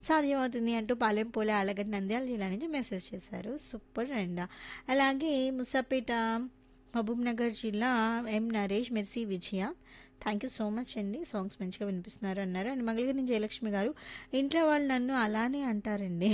సాధ్యమవుతుంది అంటూ పాలెం పోలే ఆలగడ్డ నంద్యాల జిల్లా నుంచి మెసేజ్ చేశారు సూపర్ అండ్ అలాగే ముసాపేట మహబూబ్ నగర్ జిల్లా M Naresh Mercy Vijaya thank you so much అండి సాంగ్స్ మంచిగా వినిపిస్తున్నారు అన్నారు అండ్ మంగళగిరి నుంచి జయలక్ష్మి గారు ఇంట్లో వాళ్ళు నన్ను అలానే అంటారండి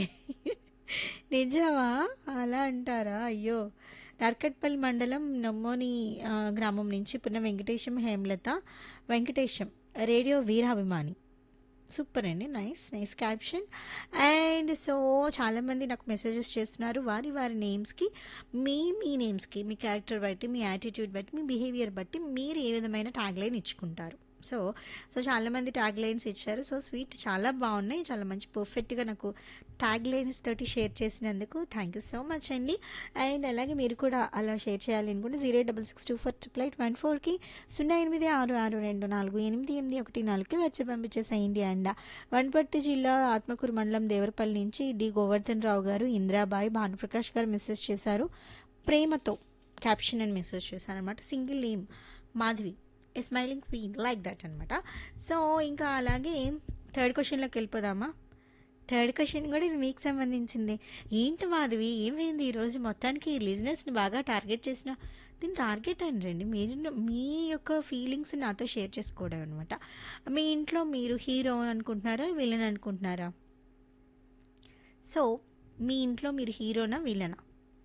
నిజమా అలా అంటారా అయ్యో నర్కట్పల్లి మండలం నమ్మోని ఆ, గ్రామం నుంచి పున్న వెంకటేశం హేమలత వెంకటేశం రేడియో వీరాభిమాని సూపర్ అండి nice nice caption and so చాలామంది నాకు మెసేజెస్ చేస్తున్నారు వారి వారి నేమ్స్కి మీ మీ నేమ్స్కి మీ క్యారెక్టర్ బట్టి మీ యాటిట్యూడ్ బట్టి మీ బిహేవియర్ బట్టి మీరు ఏ విధమైన ట్యాగ్ లైన్ ఇచ్చుకుంటారు సో సో చాలామంది ట్యాగ్ లైన్స్ ఇచ్చారు సో స్వీట్ చాలా బాగున్నాయి చాలా మంచి పర్ఫెక్ట్గా నాకు ట్యాగ్ లైన్స్ తోటి షేర్ చేసినందుకు థ్యాంక్ యూ సో మచ్ అండి అండ్ అలాగే మీరు కూడా అలా షేర్ చేయాలి అనుకుంటే zero double six two four triple eight one ఫోర్కి సున్నా ఎనిమిది ఆరు ఆరు రెండు నాలుగు ఎనిమిది ఎనిమిది ఒకటి నాలుగుకి వచ్చి పంపించేసేయండి అండ్ వనపర్తి జిల్లా ఆత్మకూరు మండలం దేవరపల్లి నుంచి డి గోవర్ధన్ రావు గారు ఇందిరాబాయి భానుప్రకాష్ గారు మెసేజ్ చేశారు ప్రేమతో క్యాప్షన్ అని మెసేజ్ చేశారు అనమాట single name Madhavi A smiling queen like that అనమాట సో ఇంకా అలాగే థర్డ్ క్వశ్చన్లోకి వెళ్ళిపోదామా థర్డ్ క్వశ్చన్ కూడా ఇది మీకు సంబంధించింది ఏంటి మాధవి ఏమైంది ఈరోజు మొత్తానికి లిజినెస్ని బాగా టార్గెట్ చేసిన దీన్ని టార్గెట్ అని రండి మీరు మీ యొక్క ఫీలింగ్స్ నాతో షేర్ చేసుకోవడం అనమాట మీ ఇంట్లో మీరు హీరో అనుకుంటున్నారా విలన్ అనుకుంటున్నారా సో మీ ఇంట్లో మీరు హీరోనా విలనా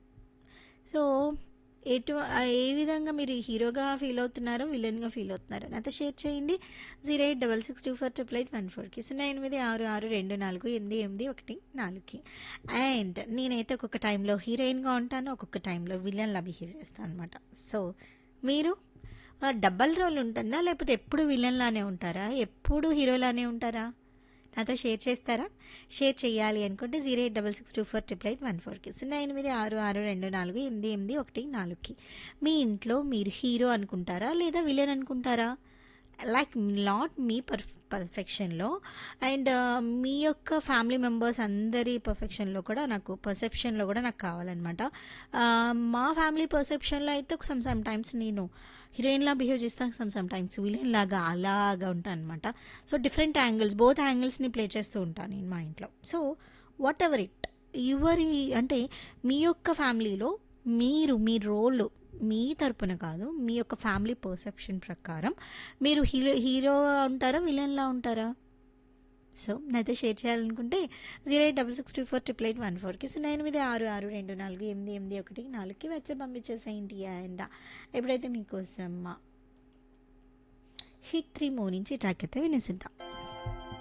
సో ఎటు ఏ విధంగా మీరు హీరోగా ఫీల్ అవుతున్నారో విలన్గా ఫీల్ అవుతున్నారో నాతో షేర్ చేయండి zero eight double six two four triple eight one ఫోర్కి సున్నా ఎనిమిది ఆరు ఆరు రెండు నాలుగు ఎనిమిది ఎనిమిది ఒకటి నాలుగుకి అండ్ నేనైతే ఒక్కొక్క టైంలో హీరోయిన్గా ఉంటాను ఒక్కొక్క టైంలో విలన్లా బిహేవ్ చేస్తాను అనమాట సో మీరు డబల్ రోల్ ఉంటుందా లేకపోతే ఎప్పుడు విలన్లానే ఉంటారా ఎప్పుడు హీరోలానే ఉంటారా నాతో షేర్ చేస్తారా షేర్ చేయాలి అనుకుంటే zero eight double six two four triple eight one ఫోర్కి సున్నా ఎనిమిది ఆరు ఆరు రెండు నాలుగు ఎనిమిది ఎనిమిది ఒకటి నాలుగుకి మీ ఇంట్లో మీరు హీరో అనుకుంటారా లేదా విలన్ అనుకుంటారా లైక్ నాట్ మీ పర్ఫ్ పర్ఫెక్షన్లో అండ్ మీ యొక్క ఫ్యామిలీ మెంబర్స్ అందరి పర్ఫెక్షన్లో కూడా నాకు పర్సెప్షన్లో కూడా నాకు కావాలన్నమాట ఆ, మా ఫ్యామిలీ పర్సెప్షన్లో అయితే సమ్ సమ్ టైమ్స్ నేను హీరోయిన్లా బిహేవ్ చేస్తాను సమ్ సమ్ టైమ్స్ విలన్ లాగా అలాగా ఉంటాను అనమాట సో డిఫరెంట్ యాంగిల్స్ బోత్ యాంగిల్స్ని ప్లే చేస్తూ ఉంటాను నేను మా ఇంట్లో సో వాట్ ఎవర్ ఇట్ యువరి అంటే మీ యొక్క ఫ్యామిలీలో మీరు మీ రోల్ మీ తరపున కాదు మీ యొక్క ఫ్యామిలీ పర్సెప్షన్ ప్రకారం మీరు హీరో హీరో ఉంటారా విలన్లా ఉంటారా సో నాతో షేర్ చేయాలనుకుంటే zero eight double six two four triple eight one ఫోర్కి సున్నా ఎనిమిది ఆరు ఆరు రెండు నాలుగు ఎనిమిది ఎనిమిది ఒకటి నాలుగుకి వచ్చి పంపించేసేయండి అండ్ ఎప్పుడైతే మీకోసం హిట్ త్రీ మో నుంచి ట్రాక్ అయితే వినేసిద్దాం